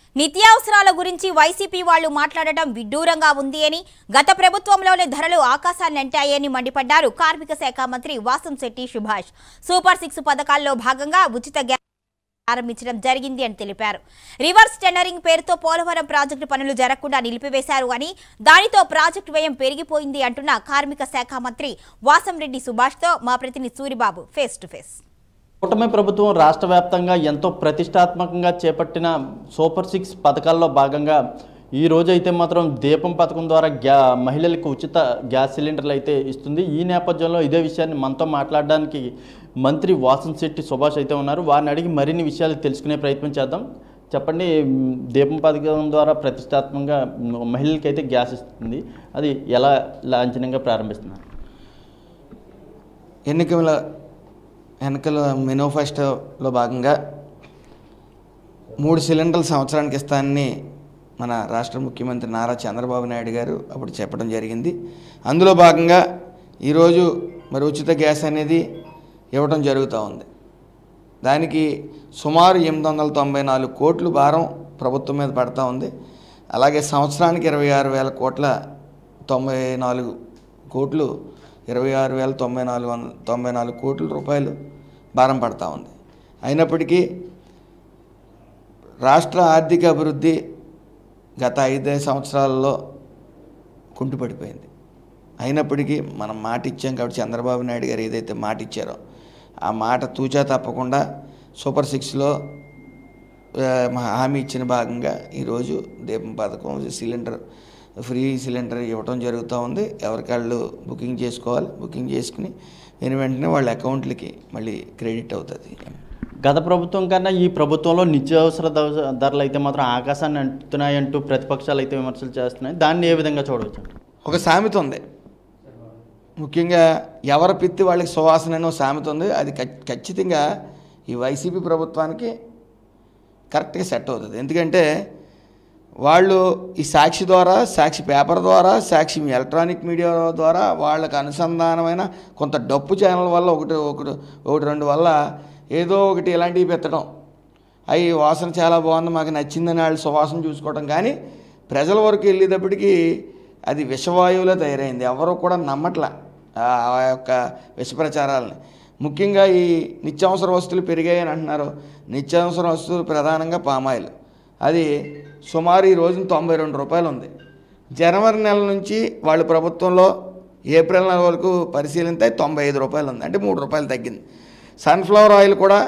నిత్యావసరాల గురించి వైసీపీ వాళ్లు మాట్లాడటం విడ్డూరంగా ఉంది అని గత ప్రభుత్వంలోనే ధరలు ఆకాశాన్ని అంటాయని మండిపడ్డారు కార్మిక శాఖ మంత్రి వాసంశెట్టి సుభాష్ సూపర్ సిక్స్ పథకాల్లో భాగంగా ఉచిత గ్యాస్ ప్రారంభించడం జరిగింది అని తెలిపారు రివర్స్ టెండరింగ్ పేరుతో పోలవరం ప్రాజెక్టు పనులు జరగకుండా నిలిపివేశారు అని దానితో ప్రాజెక్టు వ్యయం పెరిగిపోయింది అంటున్న కార్మిక శాఖ మంత్రి వాసంరెడ్డి సుభాష్తో మా ప్రతినిధి సూరిబాబు ఫేస్ టు ఫేస్ కూటమి ప్రభుత్వం రాష్ట్ర వ్యాప్తంగా ఎంతో ప్రతిష్టాత్మకంగా చేపట్టిన సూపర్ సిక్స్ పథకాల్లో భాగంగా ఈ రోజు అయితే మాత్రం దీపం పథకం ద్వారా గ్యా మహిళలకు ఉచిత గ్యాస్ సిలిండర్లు అయితే ఇస్తుంది ఈ నేపథ్యంలో ఇదే విషయాన్ని మనతో మాట్లాడడానికి మంత్రి వాసన్ శెట్టి సుభాష్ అయితే ఉన్నారు వారిని అడిగి మరిన్ని విషయాలు తెలుసుకునే ప్రయత్నం చేద్దాం చెప్పండి మ్, దీపం పథకం ద్వారా ప్రతిష్టాత్మకంగా మ్, మహిళలకైతే గ్యాస్ ఇస్తుంది అది ఎలా లాంఛనంగా ప్రారంభిస్తున్నారు ఎన్నికల ఎన్నికల మేనిఫెస్టోలో భాగంగా మూడు సిలిండర్లు సంవత్సరానికి ఇస్తానని మన రాష్ట్ర ముఖ్యమంత్రి నారా చంద్రబాబు నాయుడు గారు అప్పుడు చెప్పడం జరిగింది అందులో భాగంగా ఈరోజు మరి ఉచిత గ్యాస్ అనేది ఇవ్వడం జరుగుతూ ఉంది దానికి సుమారు ఎనిమిది వందల తొంభై నాలుగు కోట్లు భారం ప్రభుత్వం మీద పడతా ఉంది అలాగే సంవత్సరానికి ఇరవై ఆరు వేల కోట్ల తొంభై నాలుగు కోట్లు ఇరవై ఆరు వేల తొంభై నాలుగు వంద తొంభై నాలుగు కోట్ల రూపాయలు భారం పడతా ఉంది అయినప్పటికీ రాష్ట్ర ఆర్థిక అభివృద్ధి గత ఐదు సంవత్సరాలలో కుంటుపడిపోయింది అయినప్పటికీ మనం మాట ఇచ్చాం కాబట్టి చంద్రబాబు నాయుడు గారు ఏదైతే మాట ఇచ్చారో ఆ మాట తూచా తప్పకుండా సూపర్ సిక్స్లో ఆ, మా హామీ ఇచ్చిన భాగంగా ఈరోజు దీపం పథకం సిలిండర్ ఫ్రీ సిలిండర్ ఇవ్వడం జరుగుతూ ఉంది ఎవరికాళ్ళు బుకింగ్ చేసుకోవాలి బుకింగ్ చేసుకుని నేను వెంటనే వాళ్ళ అకౌంట్లకి మళ్ళీ క్రెడిట్ అవుతుంది గత ప్రభుత్వం కన్నా ఈ ప్రభుత్వంలో నిత్యావసర ధర- ధరలు అయితే మాత్రం ఆకాశాన్ని అంటున్నాయంటూ ప్రతిపక్షాలు అయితే విమర్శలు చేస్తున్నాయి దాన్ని ఏ విధంగా చూడవచ్చు ఒక సామెత ఉంది ముఖ్యంగా ఎవరి పిత్తి వాళ్ళకి సువాసన అనే ఒక సామెత ఉంది అది ఖచ్- ఖచ్చితంగా ఈ వైసీపీ ప్రభుత్వానికి కరెక్ట్గా సెట్ అవుతుంది ఎందుకంటే వాళ్ళు ఈ సాక్షి ద్వారా సాక్షి పేపర్ ద్వారా సాక్షి ఎలక్ట్రానిక్ మీడియా ద్వారా వాళ్ళకి అనుసంధానమైన కొంత డప్పు ఛానల్ వల్ల ఒకటి ఒకటి ఒకటి రెండు వల్ల ఏదో ఒకటి ఇలాంటివి పెట్టడం అవి వాసన చాలా బాగుంది మాకు నచ్చిందని వాళ్ళు సువాసన చూసుకోవడం కానీ ప్రజల వరకు వెళ్ళేటప్పటికి అది విషవాయువులో తయారైంది ఎవరు కూడా నమ్మట్లా ఆ ఆ యొక్క విష ప్రచారాలని ముఖ్యంగా ఈ నిత్యావసర వస్తువులు పెరిగాయని అంటున్నారు నిత్యావసర వస్తువులు ప్రధానంగా పామాయిల్ అది సుమారు ఈ రోజున తొంభై రెండు రూపాయలు ఉంది జనవరి నెల నుంచి వాళ్ళ ప్రభుత్వంలో ఏప్రిల్ నెల వరకు పరిశీలిస్తే తొంభై ఐదు రూపాయలు ఉంది అంటే మూడు రూపాయలు తగ్గింది సన్ఫ్లవర్ ఆయిల్ కూడా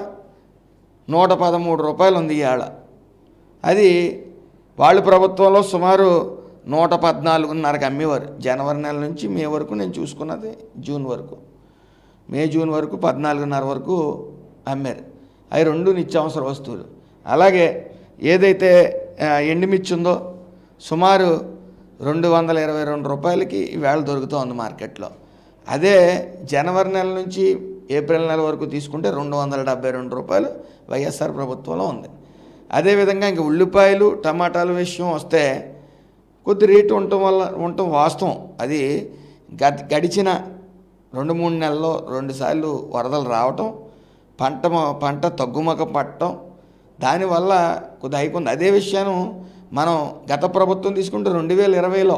నూట పదమూడు రూపాయలు ఉంది ఇవాళ అది వాళ్ళ ప్రభుత్వంలో సుమారు నూట పద్నాలుగున్నరకు అమ్మేవారు జనవరి నెల నుంచి మే వరకు నేను చూసుకున్నది జూన్ వరకు మే జూన్ వరకు పద్నాలుగున్నర వరకు అమ్మారు అవి రెండు నిత్యావసర వస్తువులు అలాగే ఏదైతే ఆ, ఎండుమిర్చి ఉందో సుమారు రెండు వందల ఇరవై రెండు రూపాయలకి ఈవేళ దొరుకుతోంది మార్కెట్లో అదే జనవరి నెల నుంచి ఏప్రిల్ నెల వరకు తీసుకుంటే రెండు వందల డెబ్బై రెండు రూపాయలు వైఎస్ఆర్ ప్రభుత్వంలో ఉంది అదేవిధంగా ఇంక ఉల్లిపాయలు టమాటాల విషయం వస్తే కొద్ది రేటు ఉండటం వల్ల ఉండటం వాస్తవం అది గత గడిచిన రెండు మూడు నెలల్లో రెండుసార్లు వరదలు రావటం పంట మొ- పంట తగ్గుముఖం పట్టడం దానివల్ల కొద్ది అయిపోయింది అదే విషయాన్ని మనం గత ప్రభుత్వం తీసుకుంటే రెండు వేల ఇరవైలో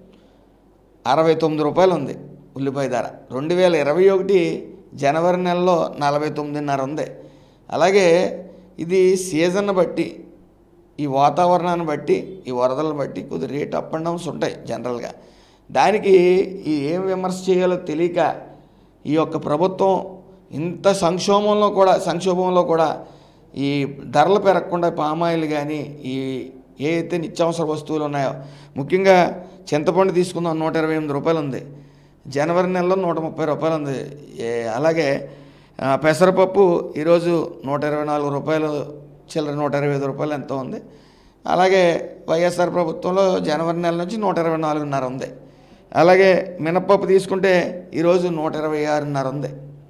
అరవై తొమ్మిది రూపాయలు ఉంది ఉల్లిపాయ ధర రెండు వేల ఇరవై ఒకటి జనవరి నెలలో నలభై తొమ్మిదిన్నర ఉంది అలాగే ఇది సీజన్ బట్టి ఈ వాతావరణాన్ని బట్టి ఈ వరదలను బట్టి కొద్ది రేట్ అప్ అండ్ డౌన్స్ ఉంటాయి జనరల్గా దానికి ఈ ఏం విమర్శ చేయాలో తెలియక ఈ యొక్క ప్రభుత్వం ఇంత సంక్షోభంలో కూడా సంక్షోభంలో కూడా ఈ ధరలు పెరగకుండా పామాయిల్ కానీ ఈ ఏ అయితే నిత్యావసర వస్తువులు ఉన్నాయో ముఖ్యంగా చింతపండు తీసుకుందాం నూట ఇరవై ఎనిమిది రూపాయలు ఉంది జనవరి నెలలో నూట ముప్పై రూపాయలు ఉంది ఏ అలాగే ఆ, పెసరపప్పు ఈరోజు నూట ఇరవై నాలుగు రూపాయలు చిల్లర నూట ఇరవై ఐదు రూపాయలు ఎంతో ఉంది అలాగే వైఎస్ఆర్ ప్రభుత్వంలో జనవరి నెల నుంచి నూట ఇరవై నాలుగున్నర ఉంది అలాగే మినప్పప్పు తీసుకుంటే ఈరోజు నూట ఇరవై ఆరున్నర ఉంది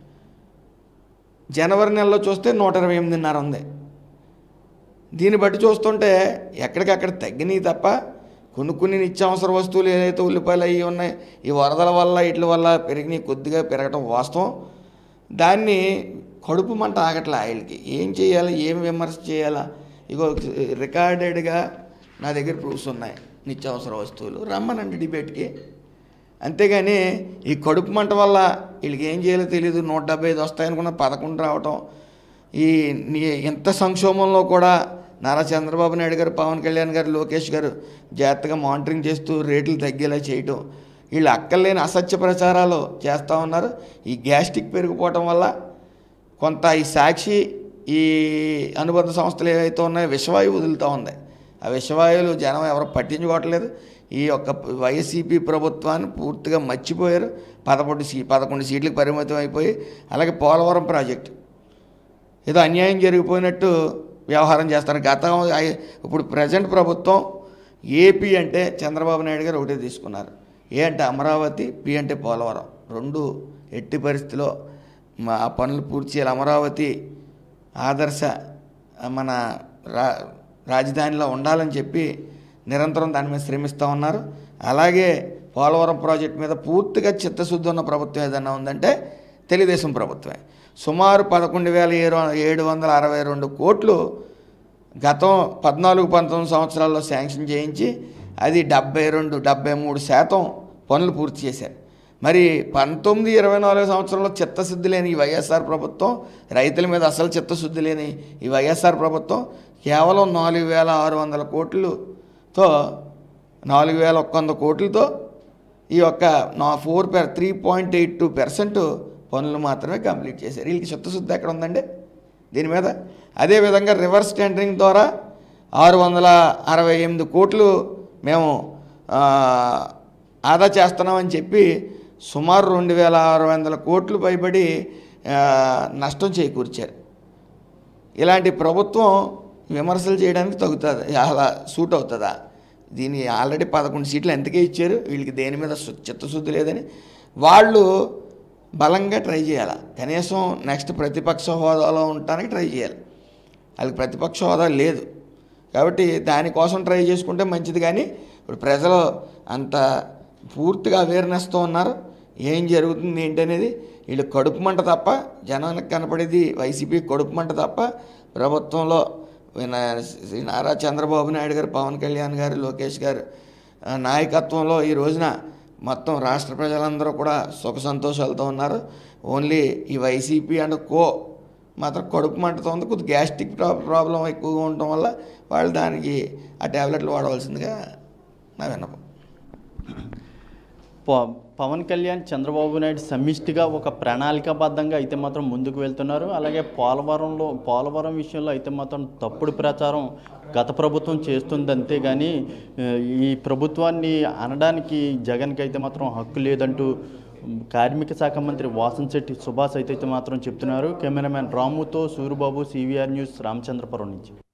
జనవరి నెలలో చూస్తే నూట ఇరవై ఎనిమిదిన్నర ఉంది దీన్ని బట్టి చూస్తుంటే ఎక్కడికక్కడ తగ్గినాయి తప్ప కొన్ని కొన్ని నిత్యావసర వస్తువులు ఏదైతే ఉల్లిపాయలు అవి ఉన్నాయి ఈ వరదల వల్ల వీటి వల్ల పెరిగినాయి కొద్దిగా పెరగటం వాస్తవం దాన్ని కడుపు మంట ఆగట్లే ఆయిల్కి ఏం చేయాలి ఏం విమర్శ చేయాలా ఇగో రికార్డెడ్గా నా దగ్గర ప్రూఫ్స్ ఉన్నాయి నిత్యావసర వస్తువులు రమ్మనండి డిబేట్కి అంతేగాని ఈ కడుపు మంట వల్ల వీళ్ళకి ఏం చేయాలో తెలియదు నూట డెబ్బై ఐదు వస్తాయనుకున్న పదకొండు రావటం ఈ నీ- ఇంత సంక్షోభంలో కూడా నారా చంద్రబాబు నాయుడు గారు పవన్ కళ్యాణ్ గారు లోకేష్ గారు జాగ్రత్తగా మానిటరింగ్ చేస్తూ రేట్లు తగ్గేలా చేయటం వీళ్ళు అక్కర్లేని అసత్య ప్రచారాలు చేస్తూ ఉన్నారు ఈ గ్యాస్ట్రిక్ పెరిగిపోవటం వల్ల కొంత ఈ సాక్షి ఈ అనుబంధ సంస్థలు ఏవైతే ఉన్నాయో విషవాయువు వదులుతూ ఉంది ఆ విషవాయువులు జనం ఎవరు పట్టించుకోవట్లేదు ఈ యొక్క వైసీపీ ప్రభుత్వాన్ని పూర్తిగా మర్చిపోయారు పదకొండు సీ పదకొండు సీట్లకు పరిమితం అయిపోయి అలాగే పోలవరం ప్రాజెక్టు ఏదో అన్యాయం జరిగిపోయినట్టు వ్యవహారం చేస్తారు గతం ఐ- ఇప్పుడు ప్రజెంట్ ప్రభుత్వం ఏపీ అంటే చంద్రబాబు నాయుడు గారు ఒకటే తీసుకున్నారు ఏ అంటే అమరావతి పి అంటే పోలవరం రెండు ఎట్టి పరిస్థితిలో మా ఆ పనులు పూర్తి చేయాలి అమరావతి ఆదర్శ మన రా రాజధానిలో ఉండాలని చెప్పి నిరంతరం దాని మీద శ్రమిస్తూ ఉన్నారు అలాగే పోలవరం ప్రాజెక్టు మీద పూర్తిగా చిత్తశుద్ధి ఉన్న ప్రభుత్వం ఏదైనా ఉందంటే తెలుగుదేశం ప్రభుత్వమే సుమారు పదకొండు వేల ఏడు ఏడు వందల అరవై రెండు కోట్లు గతం పద్నాలుగు పంతొమ్మిది సంవత్సరాల్లో శాంక్షన్ చేయించి అది డెబ్బై రెండు డెబ్బై మూడు శాతం పనులు పూర్తి చేశారు మరి పంతొమ్మిది ఇరవై నాలుగు సంవత్సరంలో చిత్తశుద్ధి లేని ఈ వైఎస్ఆర్ ప్రభుత్వం రైతుల మీద అసలు చిత్తశుద్ధి లేని ఈ వైఎస్ఆర్ ప్రభుత్వం కేవలం నాలుగు వేల ఆరు వందల కోట్లతో నాలుగు వేల ఒక్క వంద కోట్లతో ఈ యొక్క నా four per three point eight two percent పనులు మాత్రమే కంప్లీట్ చేశారు వీళ్ళకి చిత్తశుద్ధి ఎక్కడ ఉందండి దీని మీద అదేవిధంగా రివర్స్ టెండరింగ్ ద్వారా ఆరు వందల అరవై ఎనిమిది కోట్లు మేము ఆ, ఆదా చేస్తున్నామని చెప్పి సుమారు రెండు వేల ఆరు వందల కోట్లు పైబడి ఆ, నష్టం చేకూర్చారు ఇలాంటి ప్రభుత్వం విమర్శలు చేయడానికి తగ్గుతుంది అలా సూట్ అవుతుందా దీని ఆల్రెడీ పదకొండు సీట్లు ఎంతకే ఇచ్చారు వీళ్ళకి దేని మీద సు- చిత్తశుద్ధి లేదని వాళ్ళు బలంగా ట్రై చేయాలి కనీసం నెక్స్ట్ ప్రతిపక్ష హోదాలో ఉండటానికి ట్రై చేయాలి వాళ్ళకి ప్రతిపక్ష హోదా లేదు కాబట్టి దానికోసం ట్రై చేసుకుంటే మంచిది కానీ ఇప్పుడు ప్రజలు అంత పూర్తిగా అవేర్నెస్తో ఉన్నారు ఏం జరుగుతుంది ఏంటనేది వీళ్ళు కడుపు మంట తప్ప జనానికి కనపడేది వైసీపీ కడుపు మంట తప్ప ప్రభుత్వంలో ఈయన శ్రీ నారా చంద్రబాబు నాయుడు గారు పవన్ కళ్యాణ్ గారు లోకేష్ గారు ఆ, నాయకత్వంలో ఈ రోజున మొత్తం రాష్ట్ర ప్రజలందరూ కూడా సుఖ సంతోషాలతో ఉన్నారు ఓన్లీ ఈ వైసీపీ అండ్ కో మాత్రం కడుపు మంటతో ఉంది కొద్ది గ్యాస్ట్రిక్ ప్రాబ్లం ఎక్కువగా ఉండటం వల్ల వాళ్ళు దానికి ఆ ట్యాబ్లెట్లు వాడవలసిందిగా నా విన్నపం ప- పవన్ కళ్యాణ్ చంద్రబాబు నాయుడు సమిష్టిగా ఒక ప్రణాళికాబద్ధంగా అయితే మాత్రం ముందుకు వెళ్తున్నారు అలాగే పోలవరంలో పోలవరం విషయంలో అయితే మాత్రం తప్పుడు ప్రచారం గత ప్రభుత్వం చేస్తుంది అంతేగాని ఆ, ఈ ప్రభుత్వాన్ని అనడానికి జగన్కి అయితే మాత్రం హక్కు లేదంటూ ఉమ్, కార్మిక శాఖ మంత్రి వాసంశెట్టి సుభాష్ అయితే మాత్రం చెప్తున్నారు కెమెరామెన్ రాముతో సూరిబాబు సివిఆర్ న్యూస్ రామచంద్రపురం నుంచి